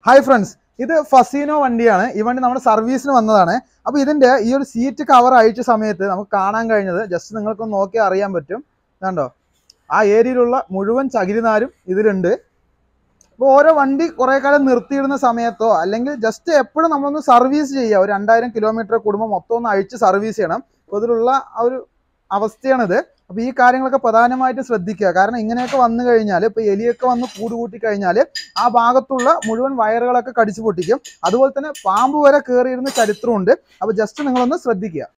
hi friends ഇത് ഫസീനോ വണ്ടിയാണ് ഈ വണ്ടി നമ്മുടെ സർവീസിന് വന്നതാണ് അപ്പോൾ ഇതിന്റെ ഈ ഒരു സീറ്റ് കവർ അഴിച്ച സമയത്ത് നമുക്ക് കാണാൻ കഴിഞ്ഞത് ജസ്റ്റ് നിങ്ങൾക്കൊന്ന് നോക്കിയാൽ അറിയാൻ പറ്റും കണ്ടോ ആ ഏരിയയിലുള്ള മുഴുവൻ ചകിരിനാരും ഇതിലുണ്ട് അപ്പോൾ ഓരോ വണ്ടി കുറേ കാലം നിർത്തിയിടുന്ന സമയത്തോ അല്ലെങ്കിൽ ജസ്റ്റ് എപ്പോഴും നമ്മളൊന്ന് സർവീസ് ചെയ്യുക ഒരു രണ്ടായിരം കിലോമീറ്റർ കൂടുമ്പോൾ മൊത്തം ഒന്ന് അഴിച്ച് സർവീസ് ചെയ്യണം അപ്പോൾ ഇതിലുള്ള ആ ഒരു അവസ്ഥയാണിത് അപ്പോൾ ഈ കാര്യങ്ങളൊക്കെ പ്രധാനമായിട്ടും ശ്രദ്ധിക്കുക കാരണം ഇങ്ങനെയൊക്കെ വന്നു കഴിഞ്ഞാൽ ഇപ്പോൾ എലിയൊക്കെ വന്ന് കൂട് കൂട്ടി കഴിഞ്ഞാൽ ആ ഭാഗത്തുള്ള മുഴുവൻ വയറുകളൊക്കെ കടിച്ചു പൊട്ടിക്കും അതുപോലെ തന്നെ പാമ്പ് വരെ കയറിയിരുന്ന ചരിത്രമുണ്ട് അപ്പോൾ ജസ്റ്റ് നിങ്ങളൊന്ന് ശ്രദ്ധിക്കുക